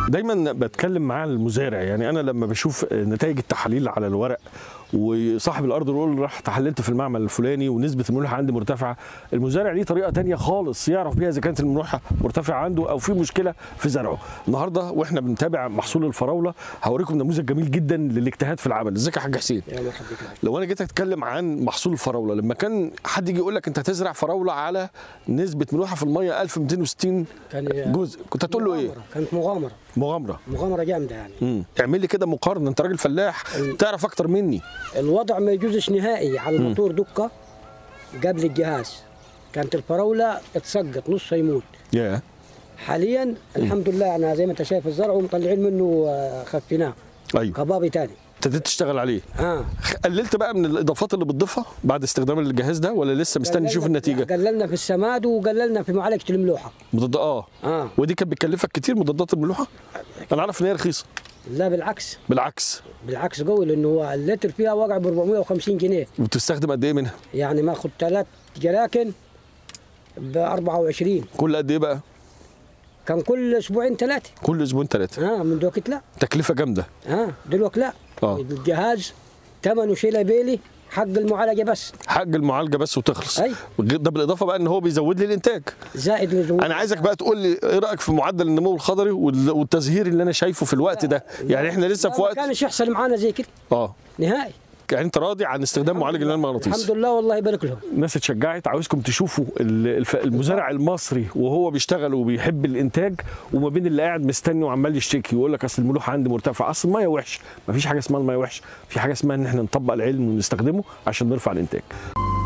دايما بتكلم مع المزارع يعني انا لما بشوف نتائج التحاليل على الورق وصاحب الارض يقول راح تحللت في المعمل الفلاني ونسبه الملوحه عندي مرتفعه المزارع ليه طريقه تانية خالص يعرف بيها اذا كانت الملوحه مرتفعه عنده او في مشكله في زرعه النهارده واحنا بنتابع محصول الفراوله هوريكم نموذج جميل جدا للاجتهاد في العمل ازيك يا حاج حسين يا مرحبا بك لو انا جيت اتكلم عن محصول الفراوله لما كان حد يجي يقول لك انت هتزرع فراوله على نسبه ملوحه في الميه 1260 كان جزء كنت هتقول له ايه مغامرة. كانت مغامره مغامره مغامره جامده يعني امم اعمل لي كده مقارنه انت راجل فلاح تعرف اكتر مني الوضع ما يجوزش نهائي على الموتور دكه قبل الجهاز كانت الفراوله اتسقط نص يموت يا حاليا الحمد لله انا زي ما انت شايف الزرع ومطلعين منه آه، خفيناه ايوه كبابي تاني ابتديت تشتغل عليه اه قللت بقى من الاضافات اللي بتضيفها بعد استخدام الجهاز ده ولا لسه مستني نشوف النتيجه قللنا في السماد وقللنا في معالجه الملوحه مضاد اه اه ودي كانت بتكلفك كتير مضادات الملوحه انا عارف ان هي رخيصه لا بالعكس بالعكس بالعكس قوي لانه هو اللتر فيها وقع ب 450 جنيه وبتستخدم قد ايه منها يعني ماخذ ثلاث جراكن ب 24 كل قد ايه بقى كان كل اسبوعين ثلاثه كل اسبوعين ثلاثه اه من دوكت لا تكلفه جامده اه دلوقتي لا اه الجهاز ثمنه شيله بيلي حق المعالجه بس حق المعالجه بس وتخلص أي. ده بالاضافه بقى ان هو بيزود لي الانتاج زائد لزوم انا عايزك بقى تقول لي ايه رايك في معدل النمو الخضري وال- والتزهير اللي انا شايفه في الوقت ده يعني احنا لسه لا، في ما وقت كانش يحصل معانا زي كده اه نهائي يعني انت راضي عن استخدام معالج النان المغناطيسي الحمد لله والله يبارك لهم الناس اتشجعت عاوزكم تشوفوا ال- الف- المزارع المصري وهو بيشتغل وبيحب الانتاج وما بين اللي قاعد مستني وعمال يشتكي ويقول لك اصل الملوحه عندي مرتفعه اصل الميه وحش مفيش حاجه اسمها الميه وحش في حاجه اسمها ان احنا نطبق العلم ونستخدمه عشان نرفع الانتاج